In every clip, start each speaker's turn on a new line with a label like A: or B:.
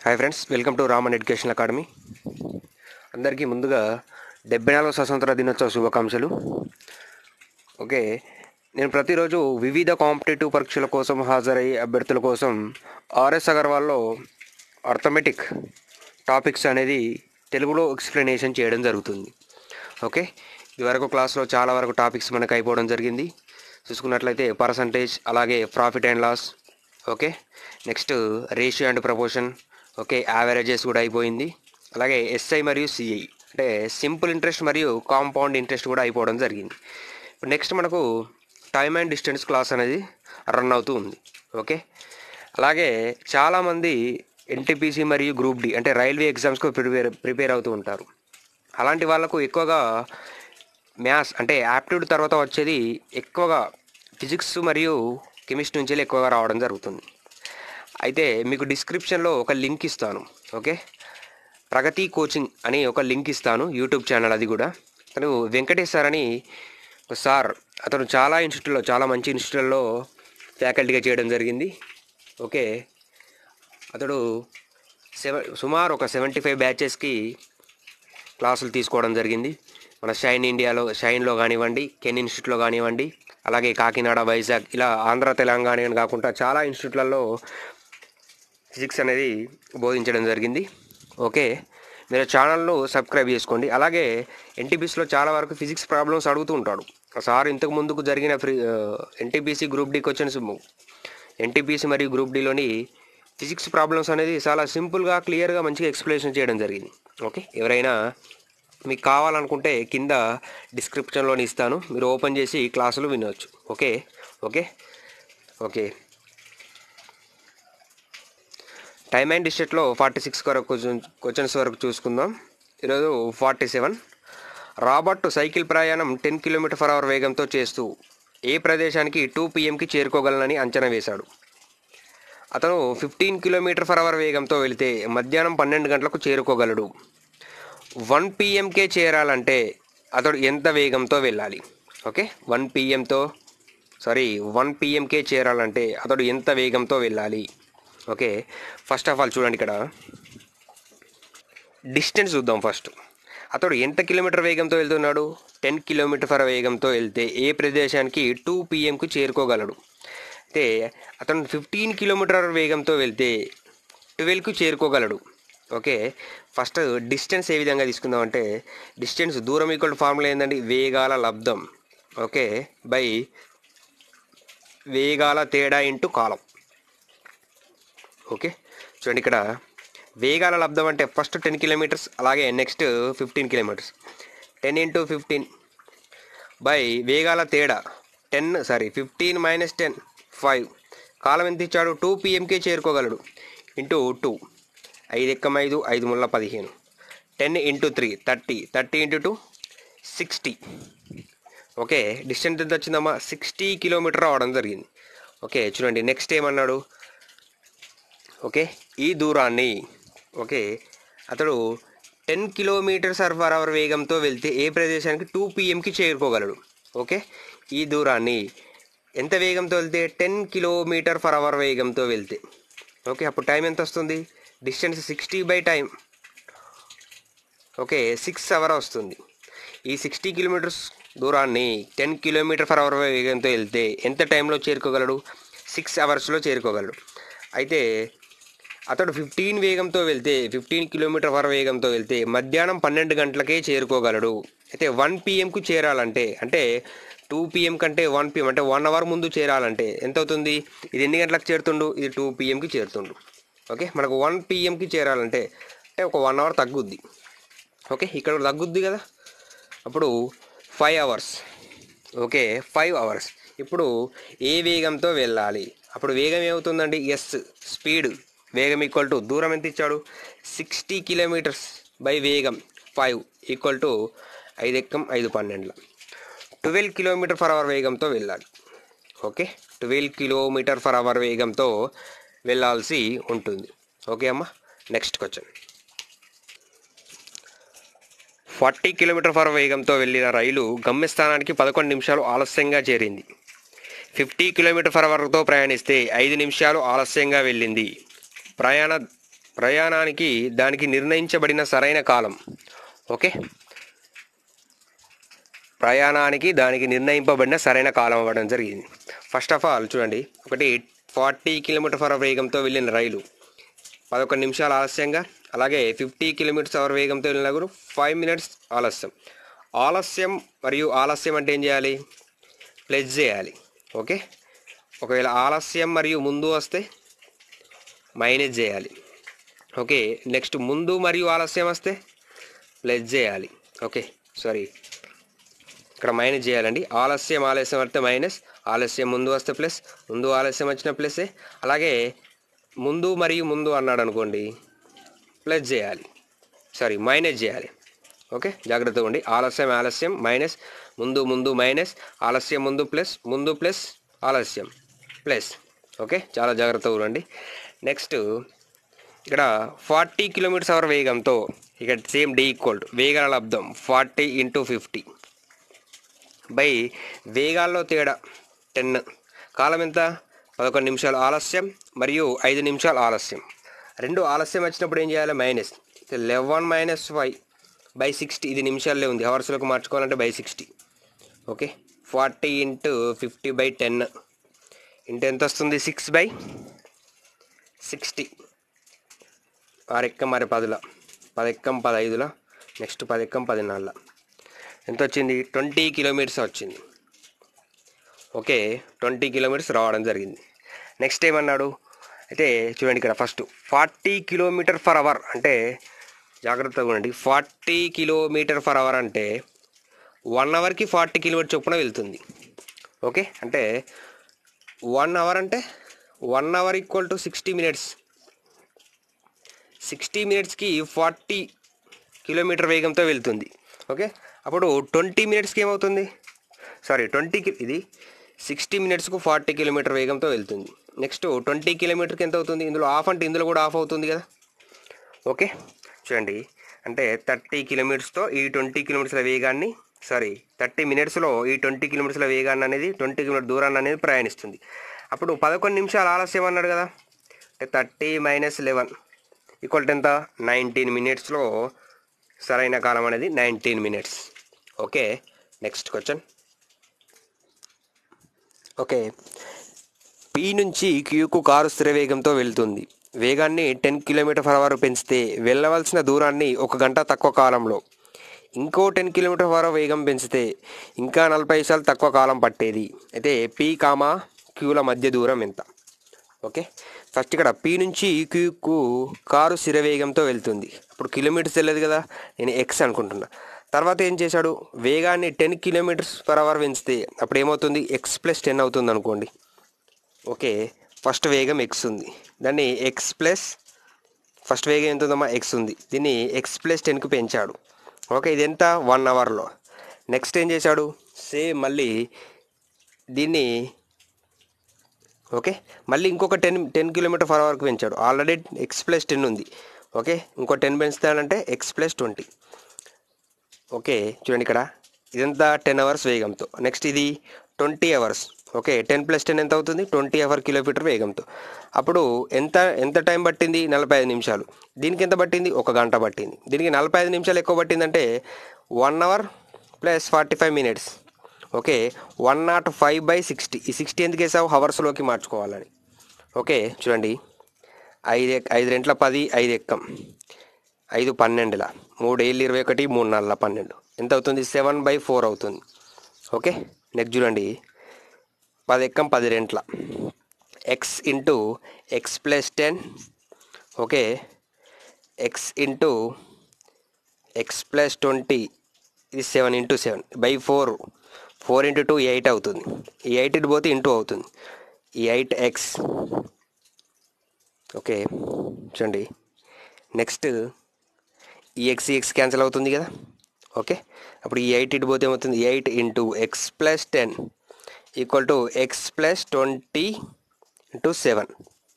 A: hi friends welcome to Raman education academy అందరికీ ముందుగా డెబ్బై నాలుగవ స్వతంత్ర దినోత్సవ శుభాకాంక్షలు ఓకే నేను ప్రతిరోజు వివిధ కాంపిటేటివ్ పరీక్షల కోసం హాజరయ్యే అభ్యర్థుల కోసం ఆర్ఎస్ అగర్వాల్లో అర్థమెటిక్ టాపిక్స్ అనేది తెలుగులో ఎక్స్ప్లెనేషన్ చేయడం జరుగుతుంది ఓకే ఇదివరకు క్లాస్లో చాలా వరకు టాపిక్స్ మనకు అయిపోవడం జరిగింది చూసుకున్నట్లయితే పర్సంటేజ్ అలాగే profit and loss okay next ratio and proportion okay averages కూడా అయిపోయింది అలాగే ఎస్ఐ మరియు సిఐ అంటే సింపుల్ ఇంట్రెస్ట్ మరియు కాంపౌండ్ ఇంట్రెస్ట్ కూడా అయిపోవడం జరిగింది ఇప్పుడు నెక్స్ట్ మనకు టైమ్ అండ్ డిస్టెన్స్ క్లాస్ అనేది రన్ అవుతూ ఉంది ఓకే అలాగే చాలామంది ఎన్టీపీసీ మరియు గ్రూప్ డి అంటే రైల్వే ఎగ్జామ్స్కు ప్రిపేర్ ప్రిపేర్ అవుతూ ఉంటారు అలాంటి వాళ్ళకు ఎక్కువగా మ్యాథ్స్ అంటే యాప్టిట్యూడ్ తర్వాత వచ్చేది ఎక్కువగా ఫిజిక్స్ మరియు కెమిస్ట్రీ నుంచి ఎక్కువగా రావడం జరుగుతుంది అయితే మీకు డిస్క్రిప్షన్లో ఒక లింక్ ఇస్తాను ఓకే ప్రగతి కోచింగ్ అని ఒక లింక్ ఇస్తాను యూట్యూబ్ ఛానల్ అది కూడా అతను వెంకటేష్ సార్ అని ఒక సార్ అతను చాలా ఇన్స్టిట్యూట్లో చాలా మంచి ఇన్స్టిట్యూట్లో ఫ్యాకల్టీగా చేయడం జరిగింది ఓకే అతడు సెవెన్ సుమారు ఒక సెవెంటీ ఫైవ్ బ్యాచెస్కి క్లాసులు తీసుకోవడం జరిగింది మన షైన్ ఇండియాలో షైన్లో కానివ్వండి కెన్ ఇన్స్టిట్యూట్లో కానివ్వండి అలాగే కాకినాడ వైజాగ్ ఇలా ఆంధ్ర తెలంగాణ అని కాకుండా చాలా ఇన్స్టిట్యూట్లలో ఫిజిక్స్ అనేది బోధించడం జరిగింది ఓకే మీరు ఛానల్ను సబ్స్క్రైబ్ చేసుకోండి అలాగే ఎన్టీపీసీలో చాలా వరకు ఫిజిక్స్ ప్రాబ్లమ్స్ అడుగుతూ ఉంటాడు సార్ ఇంతకు ముందుకు జరిగిన free NTPC group D questions NTPC మరియు గ్రూప్ డిలోని ఫిజిక్స్ ప్రాబ్లమ్స్ అనేది చాలా సింపుల్గా క్లియర్గా మంచిగా ఎక్స్ప్లెనేషన్ చేయడం జరిగింది ఓకే ఎవరైనా మీకు కావాలనుకుంటే కింద డిస్క్రిప్షన్లోని ఇస్తాను మీరు ఓపెన్ చేసి క్లాసులు వినవచ్చు okay okay okay time and డిస్ట్రిక్ట్లో ఫార్టీ సిక్స్ వరకు క్వశ్చన్స్ వరకు చూసుకుందాం ఈరోజు ఫార్టీ సెవెన్ రాబర్ట్ సైకిల్ ప్రయాణం టెన్ కిలోమీటర్ ఫర్ అవర్ వేగంతో చేస్తూ ఏ ప్రదేశానికి టూ పిఎంకి చేరుకోగలనని అంచనా వేశాడు అతను ఫిఫ్టీన్ కిలోమీటర్ ఫర్ అవర్ వేగంతో వెళితే మధ్యాహ్నం పన్నెండు గంటలకు చేరుకోగలడు వన్ పిఎంకే చేరాలంటే అతడు ఎంత వేగంతో వెళ్ళాలి ఓకే వన్ పిఎంతో సారీ వన్ పిఎంకే చేరాలంటే అతడు ఎంత వేగంతో వెళ్ళాలి ఓకే ఫస్ట్ ఆఫ్ ఆల్ చూడండి ఇక్కడ డిస్టెన్స్ చూద్దాం ఫస్ట్ అతడు ఎంత కిలోమీటర్ వేగంతో వెళ్తున్నాడు టెన్ కిలోమీటర్ ఫర్ వేగంతో వెళ్తే ఏ ప్రదేశానికి టూ పిఎంకు చేరుకోగలడు అయితే అతను ఫిఫ్టీన్ కిలోమీటర్ వేగంతో వెళ్తే ట్వెల్వ్కు చేరుకోగలడు ఓకే ఫస్ట్ డిస్టెన్స్ ఏ విధంగా తీసుకుందాం అంటే డిస్టెన్స్ దూరం ఈక్వల్ ఫార్ములా ఏంటండి వేగాల లబ్ధం ఓకే బై వేగాల తేడా ఇంటూ కాలం ఓకే చూడండి ఇక్కడ వేగాల లబ్ధం అంటే ఫస్ట్ టెన్ కిలోమీటర్స్ అలాగే next fifteen kilometers ten into fifteen by వేగాల తేడా ten sorry fifteen minus ten five కాలం ఎంత ఇచ్చాడు టూ పిఎంకే చేరుకోగలడు ఇంటూ టూ ఐదు ఎక్కం ఐదు ఐదు ముళ్ళ పదిహేను ten into three thirty thirty into two sixty okay distance ఎంత వచ్చిందమ్మా సిక్స్టీ కిలోమీటర్ రావడం జరిగింది ఓకే చూడండి నెక్స్ట్ ఏమన్నాడు ఓకే ఈ దూరాన్ని ఓకే అతడు టెన్ కిలోమీటర్స్ పర్ అవర్ వేగంతో వెళ్తే ఏ ప్రదేశానికి టూ పిఎంకి చేరుకోగలడు ఓకే ఈ దూరాన్ని ఎంత వేగంతో వెళ్తే టెన్ కిలోమీటర్ పర్ అవర్ వేగంతో వెళ్తే ఓకే అప్పుడు టైం ఎంత వస్తుంది distance sixty by time okay six hour వస్తుంది ఈ సిక్స్టీ కిలోమీటర్స్ దూరాన్ని టెన్ కిలోమీటర్ పర్ అవర్ వేగంతో వెళ్తే ఎంత టైంలో చేరుకోగలడు సిక్స్ అవర్స్లో చేరుకోగలడు అయితే అతడు ఫిఫ్టీన్ వేగంతో వెళ్తే ఫిఫ్టీన్ కిలోమీటర్ పర్ వేగంతో వెళ్తే మధ్యాహ్నం పన్నెండు గంటలకే చేరుకోగలడు అయితే వన్ పిఎంకు చేరాలంటే అంటే టూ పిఎం కంటే వన్ పిఎం అంటే వన్ అవర్ ముందు చేరాలంటే ఎంత అవుతుంది ఇది ఎన్ని గంటలకు చేరుతుండు ఇది టూ పిఎంకి చేరుతుండు ఓకే మనకు వన్ పిఎంకి చేరాలంటే అంటే ఒక వన్ అవర్ తగ్గుద్ది ఓకే ఇక్కడ కూడా తగ్గుద్ది కదా అప్పుడు five hours okay five hours ఇప్పుడు ఏ వేగంతో వెళ్ళాలి అప్పుడు వేగం ఏమవుతుందండి ఎస్ స్పీడ్ వేగం ఈక్వల్ టు దూరం ఎంత ఇచ్చాడు సిక్స్టీ కిలోమీటర్స్ బై వేగం ఫైవ్ ఈక్వల్ టు ఐదు ఎక్కం ఐదు పన్నెండుల ట్వెల్వ్ కిలోమీటర్ ఫర్ అవర్ వేగంతో వెళ్ళాలి okay twelve kilometer per hour వేగంతో వెళ్ళాల్సి ఉంటుంది ఓకే అమ్మా next question forty kilometer per వేగంతో వెళ్ళిన రైలు గమ్యస్థానానికి పదకొండు నిమిషాలు ఆలస్యంగా చేరింది ఫిఫ్టీ కిలోమీటర్ ఫర్ అవర్తో ప్రయాణిస్తే ఐదు నిమిషాలు ఆలస్యంగా వెళ్ళింది ప్రయాణ ప్రయాణానికి దానికి నిర్ణయించబడిన సరైన కాలం ఓకే ప్రయాణానికి దానికి నిర్ణయింపబడిన సరైన కాలం అవ్వడం జరిగింది ఫస్ట్ ఆఫ్ ఆల్ చూడండి ఒకటి ఫార్టీ కిలోమీటర్ ఫర్ వేగంతో వెళ్ళిన రైలు పదకొండు నిమిషాలు ఆలస్యంగా అలాగే ఫిఫ్టీ కిలోమీటర్స్ అవర్ వేగంతో వెళ్ళిన కూడా ఫైవ్ మినిట్స్ ఆలస్యం ఆలస్యం మరియు ఆలస్యం అంటే ఏం చేయాలి ప్లెజ్ చేయాలి ఓకే ఒకవేళ ఆలస్యం మరియు ముందు వస్తే మైనస్ చేయాలి ఓకే నెక్స్ట్ ముందు మరియు ఆలస్యం వస్తే ప్లస్ చేయాలి ఓకే సారీ ఇక్కడ మైనస్ చేయాలండి ఆలస్యం ఆలస్యం వస్తే మైనస్ ఆలస్యం ముందు వస్తే ప్లస్ ముందు ఆలస్యం వచ్చిన ప్లస్సే అలాగే ముందు మరియు ముందు అన్నాడు అనుకోండి ప్లస్ చేయాలి సారీ మైనస్ చేయాలి ఓకే జాగ్రత్తగా ఉండి ఆలస్యం ఆలస్యం మైనస్ ముందు ముందు మైనస్ ఆలస్యం ముందు ప్లస్ ముందు ప్లస్ ఆలస్యం ప్లస్ ఓకే చాలా జాగ్రత్తగా ఉండండి నెక్స్ట్ ఇక్కడ ఫార్టీ కిలోమీటర్స్ అవర్ వేగంతో ఇక్కడ సేమ్ డి ఈక్వల్ వేగాల లబ్ధం ఫార్టీ ఇంటూ ఫిఫ్టీ బై వేగాల్లో తేడా టెన్ కాలం ఎంత పదకొండు నిమిషాలు ఆలస్యం మరియు ఐదు నిమిషాలు ఆలస్యం రెండు ఆలస్యం వచ్చినప్పుడు ఏం చేయాలి minus eleven minus five by sixty ఇది నిమిషాల్లో ఉంది అవర్స్లోకి మార్చుకోవాలంటే by sixty okay forty into fifty by ten into ఎంత వస్తుంది సిక్స్ బై సిక్స్టీ ఆరెక్కం మరి పదుల పదెక్కం పదైదుల నెక్స్ట్ పదెక్కం పదినాళ్ళ ఎంత వచ్చింది ట్వంటీ కిలోమీటర్స్ వచ్చింది ఓకే ట్వంటీ కిలోమీటర్స్ రావడం జరిగింది నెక్స్ట్ ఏమన్నాడు అయితే చూడండి ఇక్కడ first forty kilometer per hour అంటే జాగ్రత్తగా ఉండండి ఫార్టీ కిలోమీటర్ ఫర్ అవర్ అంటే వన్ అవర్కి ఫార్టీ కిలోమీటర్ చొప్పున వెళ్తుంది ఓకే అంటే వన్ అవర్ అంటే one hour equal to sixty minutes sixty మినిట్స్కి ఫార్టీ కిలోమీటర్ వేగంతో వెళ్తుంది ఓకే అప్పుడు ట్వంటీ మినిట్స్కి ఏమవుతుంది సారీ ట్వంటీకి ఇది సిక్స్టీ మినిట్స్కు ఫార్టీ కిలోమీటర్ వేగంతో వెళ్తుంది నెక్స్ట్ ట్వంటీ కిలోమీటర్కి ఎంత అవుతుంది ఇందులో ఆఫ్ అంటే ఇందులో కూడా ఆఫ్ అవుతుంది కదా ఓకే చూడండి అంటే థర్టీ కిలోమీటర్స్తో ఈ ట్వంటీ కిలోమీటర్ల వేగాన్ని సారీ థర్టీ మినిట్స్లో ఈ ట్వంటీ కిలోమీటర్ల వేగాన్ని అనేది ట్వంటీ కిలోమీటర్ దూరాన్ని అనేది ప్రయాణిస్తుంది అప్పుడు పదకొండు నిమిషాలు ఆలస్యం అన్నాడు కదా అంటే thirty minus eleven equal to ఎంత నైన్టీన్ మినిట్స్లో సరైన కాలం అనేది nineteen minutes okay next question okay P నుంచి క్యూకు కారు స్థిర వేగంతో వెళ్తుంది వేగాన్ని టెన్ కిలోమీటర్ పర్ అవర్ పెంచితే వెళ్ళవలసిన దూరాన్ని ఒక గంట తక్కువ కాలంలో ఇంకో టెన్ కిలోమీటర్ పర్ అవర్ వేగం పెంచితే ఇంకా నలభై నిమిషాలు తక్కువ కాలం పట్టేది అయితే పి కామా క్యూల మధ్య దూరం ఎంత ఓకే ఫస్ట్ ఇక్కడ పి నుంచి క్యూకు కారు స్థిర వేగంతో వెళ్తుంది అప్పుడు కిలోమీటర్స్ వెళ్ళదు కదా నేను ఎక్స్ అనుకుంటున్నా తర్వాత ఏం చేశాడు వేగాన్ని టెన్ కిలోమీటర్స్ పర్ అవర్ పెంచితే అప్పుడు ఏమవుతుంది ఎక్స్ ప్లస్ టెన్ అవుతుంది అనుకోండి ఓకే ఫస్ట్ వేగం ఎక్స్ ఉంది దాన్ని ఎక్స్ ప్లస్ ఫస్ట్ వేగం ఎంత ఉందమ్మా ఎక్స్ ఉంది దీన్ని ఎక్స్ ప్లస్ టెన్కి పెంచాడు ఓకే ఇది ఎంత వన్ అవర్లో నెక్స్ట్ ఏం చేశాడు సేమ్ మళ్ళీ దీన్ని ఓకే మళ్ళీ ఇంకొక టెన్ టెన్ కిలోమీటర్ పర్ అవర్కి పెంచాడు ఆల్రెడీ ఎక్స్ ప్లస్ టెన్ ఉంది ఓకే ఇంకో టెన్ పెంచుతాడంటే ఎక్స్ ప్లస్ ట్వంటీ ఓకే చూడండి ఇక్కడ ఇదంతా టెన్ అవర్స్ వేగంతో నెక్స్ట్ ఇది twenty hours okay ten plus ten ఎంత అవుతుంది ట్వంటీ అవర్ కిలోమీటర్ వేగంతో అప్పుడు ఎంత ఎంత టైం పట్టింది నలభై ఐదు నిమిషాలు దీనికి ఎంత పట్టింది ఒక గంట పట్టింది దీనికి నలభై ఐదు నిమిషాలు ఎక్కువ పట్టిందంటే one hour plus forty five minutes okay one nought five by sixty ఈ సిక్స్టీ ఎందుకు వేసావు హవర్స్లోకి మార్చుకోవాలని ఓకే చూడండి ఐదు ఎక్- ఐదు రెంట్ల పది ఐదు ఎక్కం ఐదు పన్నెండుల మూడు ఏళ్ళు ఇరవై ఒకటి మూడు నాలుగు పన్నెండు ఎంత అవుతుంది సెవెన్ బై ఫోర్ అవుతుంది ఓకే నెక్స్ట్ చూడండి పది ఎక్కం పది రెంట్ల x into x plus ten okay x into x plus twenty ఇది seven into seven by four four into two eight అవుతుంది ఈ ఎయిట్ ఇటు పోతే ఇంటూ అవుతుంది ఈ ఎయిట్ ఎక్స్ ఓకే చూడండి నెక్స్ట్ ఈ ఎక్స్ ఎక్స్ క్యాన్సిల్ అవుతుంది కదా ఓకే అప్పుడు ఈ ఎయిట్ ఇటు పోతే ఏమవుతుంది eight into x plus ten equal to X plus twenty into seven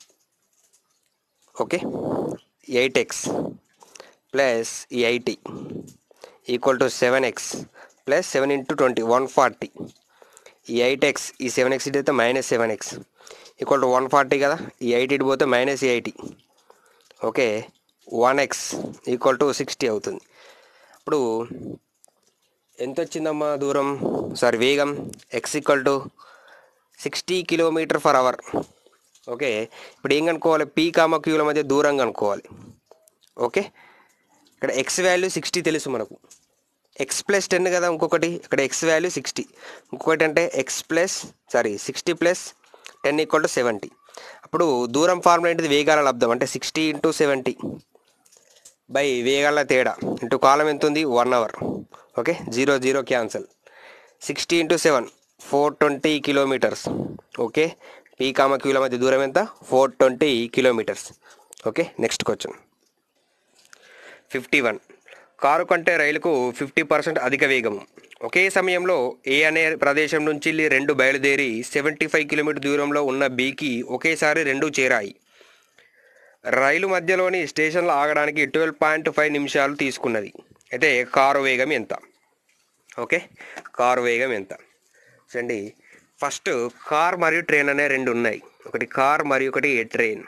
A: okay eight x plus ఈ eighty equal to seven x plus seven into twenty one forty ఈ eight x ఈ seven x ఇటు అయితే minus seven x equal to one forty కదా ఈ eight ఇటు పోతే minus eighty okay one x equal to sixty అవుతుంది ఇప్పుడు ఎంత వచ్చిందమ్మా దూరం సారీ వేగం x equal to sixty kilometer per hour okay ఇప్పుడు ఏం కనుక్కోవాలి పీ కామ క్యూల మధ్య దూరం కనుక్కోవాలి ఓకే ఇక్కడ ఎక్స్ వాల్యూ సిక్స్టీ తెలుసు మనకు ఎక్స్ ప్లస్ టెన్ కదా ఇంకొకటి ఇక్కడ ఎక్స్ వాల్యూ సిక్స్టీ ఇంకొకటి అంటే x plus sorry sixty plus ten equal to seventy అప్పుడు దూరం ఫార్ములా ఏంటిది వేగాల లబ్ధం అంటే సిక్స్టీ ఇంటూ సెవెంటీ బై వేగాల తేడా ఇంటూ కాలం ఎంత ఉంది one hour okay zero zero cancel sixty into seven four twenty kilometers okay P comma క్యూల మధ్య దూరం ఎంత four twenty kilometers okay next question fifty one car కంటే రైలుకు ఫిఫ్టీ పర్సెంట్ అధిక వేగము ఒకే సమయంలో ఏ అనే ప్రదేశం నుంచి రెండు బయలుదేరి సెవెంటీ ఫైవ్ కిలోమీటర్ దూరంలో ఉన్న బీకి ఒకేసారి రెండు చేరాయి రైలు మధ్యలోని స్టేషన్లో ఆగడానికి ట్వెల్వ్ పాయింట్ ఫైవ్ నిమిషాలు తీసుకున్నది అయితే కారు వేగం ఎంత ఓకే కారు వేగం ఎంత చూడండి ఫస్ట్ కార్ మరియు ట్రైన్ అనే రెండు ఉన్నాయి ఒకటి కార్ మరియు ఒకటి ట్రైన్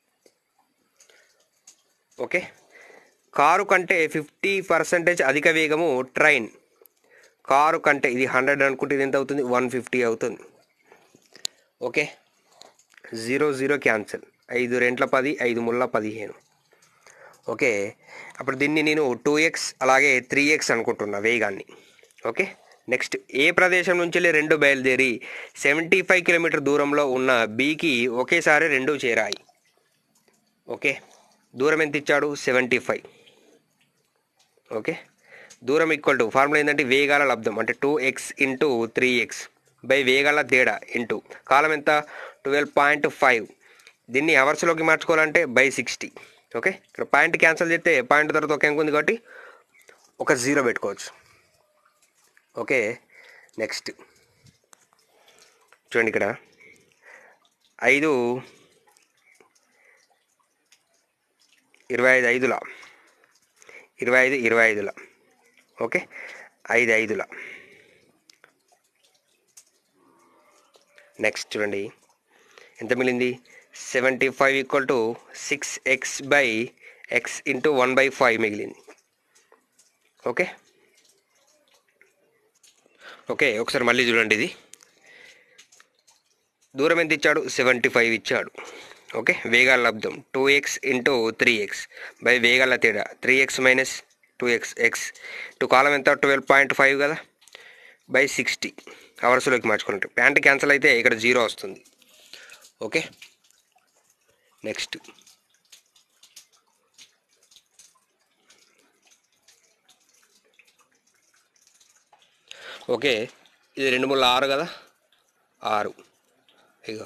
A: ఓకే కారు కంటే ఫిఫ్టీ పర్సెంటేజ్ అధిక వేగము ట్రైన్ కారు కంటే ఇది హండ్రెడ్ అనుకుంటే ఇది ఎంత అవుతుంది వన్ ఫిఫ్టీ అవుతుంది ఓకే జీరో జీరో క్యాన్సిల్ ఐదు రెంట్ల పది ఐదు ముళ్ళ పదిహేను ఓకే అప్పుడు దీన్ని నేను టూ ఎక్స్ అలాగే త్రీ ఎక్స్ అనుకుంటున్నా వేగాన్ని ఓకే నెక్స్ట్ ఏ ప్రదేశం నుంచి వెళ్ళి రెండు బయలుదేరి సెవెంటీ ఫైవ్ కిలోమీటర్ దూరంలో ఉన్న బీకి ఒకేసారి రెండు చేరాయి ఓకే దూరం ఎంత ఇచ్చాడు సెవెంటీ ఫైవ్ ఓకే దూరం ఈక్వల్ టు ఫార్ములా ఏంటంటే వేగాల లబ్ధం అంటే two x into three x by వేగాల తేడా ఇంటూ కాలం ఎంత ట్వెల్వ్ పాయింట్ ఫైవ్ దీన్ని అవర్స్లోకి మార్చుకోవాలంటే బై సిక్స్టీ ఓకే ఇక్కడ పాయింట్ క్యాన్సిల్ చేస్తే పాయింట్ తర్వాత ఒక ఎంక్ ఉంది కాబట్టి ఒక జీరో పెట్టుకోవచ్చు ఓకే నెక్స్ట్ చూడండి ఇక్కడ ఐదు ఇరవై ఐదు ఐదుల ఇరవై ఐదు ఇరవై ఐదుల ఓకే ఐదు ఐదుల నెక్స్ట్ చూడండి ఎంత మిగిలింది seventy five equal to six x by x into one by five మిగిలింది ఓకే ఓకే ఒకసారి మళ్ళీ చూడండి ఇది దూరం ఎంత ఇచ్చాడు సెవెంటీ ఫైవ్ ఇచ్చాడు ఓకే వేగాల లబ్ధం two x into three x by వేగాల తేడా three x minus two x x two కాలం ఎంత ట్వెల్వ్ పాయింట్ ఫైవ్ కదా బై సిక్స్టీ అవర్స్లోకి మార్చుకుంటే ప్యాంట్ క్యాన్సిల్ అయితే ఇక్కడ జీరో వస్తుంది ఓకే నెక్స్ట్ ఓకే ఇది రెండు మూడు ఆరు కదా ఆరు ఇగో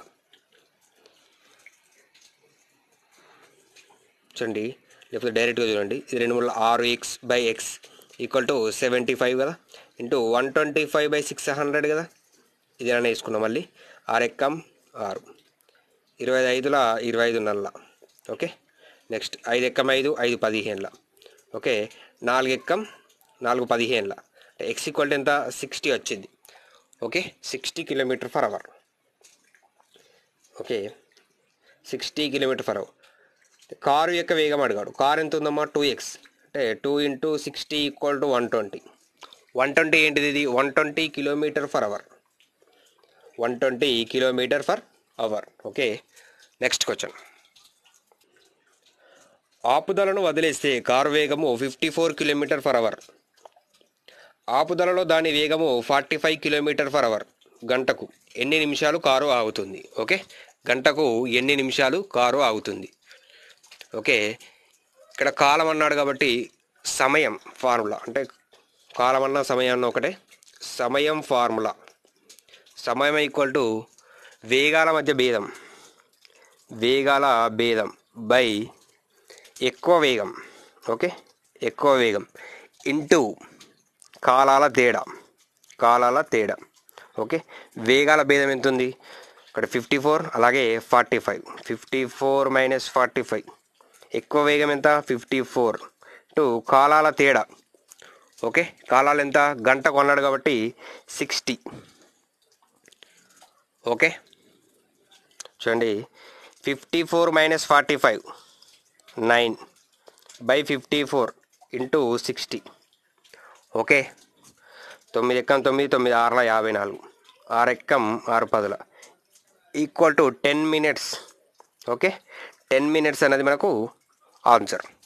A: చూడండి లేకపోతే డైరెక్ట్గా చూడండి ఇది రెండు మూడు ఆరు x by x equal to seventy five కదా into one twenty five by six hundred కదా ఇది ఏమైనా వేసుకున్నాం మళ్ళీ ఆరు ఎక్కం ఆరు ఇరవై ఐదుల ఇరవై ఐదు నల్ల ఓకే నెక్స్ట్ ఐదు ఎక్కం ఐదు ఐదు పదిహేనుల ఓకే నాలుగు ఎక్కం నాలుగు పదిహేనుల అంటే ఎక్స్ ఈక్వల్ ఎంత సిక్స్టీ వచ్చింది okay sixty kilometer per hour okay sixty kilometer per hour car యొక్క వేగం అడిగాడు కారు ఎంత ఉందమ్మా టూ ఎక్స్ అంటే two into sixty equal to one twenty one twenty ఏంటిది ఇది one twenty kilometer per hour one twenty kilometer per hour okay next question ఆపుదలను వదిలేస్తే కారు వేగము fifty four kilometer per hour ఆపుదలలో దాని వేగము forty five kilometer per hour గంటకు ఎన్ని నిమిషాలు కారు ఆగుతుంది ఓకే గంటకు ఎన్ని నిమిషాలు కారు ఆగుతుంది ఓకే ఇక్కడ కాలం అన్నాడు కాబట్టి సమయం ఫార్ములా అంటే కాలం అన్న సమయం అన్న ఒకటే సమయం ఫార్ములా సమయం ఈక్వల్ టు వేగాల మధ్య భేదం వేగాల భేదం బై ఎక్కువ వేగం ఓకే ఎక్కువ వేగం ఇంటూ కాలాల తేడా కాలాల తేడా ఓకే వేగాల భేదం ఎంత ఉంది ఇక్కడ ఫిఫ్టీ ఫోర్ అలాగే forty five fifty four minus forty five ఎక్కువ వేగం ఎంత ఫిఫ్టీ ఫోర్ టు కాలాల తేడా ఓకే కాలాలు ఎంత గంట కొన్నాడు కాబట్టి సిక్స్టీ ఓకే చూడండి fifty four minus forty five nine by fifty four into sixty okay తొమ్మిది ఎక్కం తొమ్మిది తొమ్మిది ఆరుల యాభై నాలుగు ఆరు ఎక్కం ఆరు పదుల equal to ten minutes okay ten minutes అనేది మనకు ఆన్సర్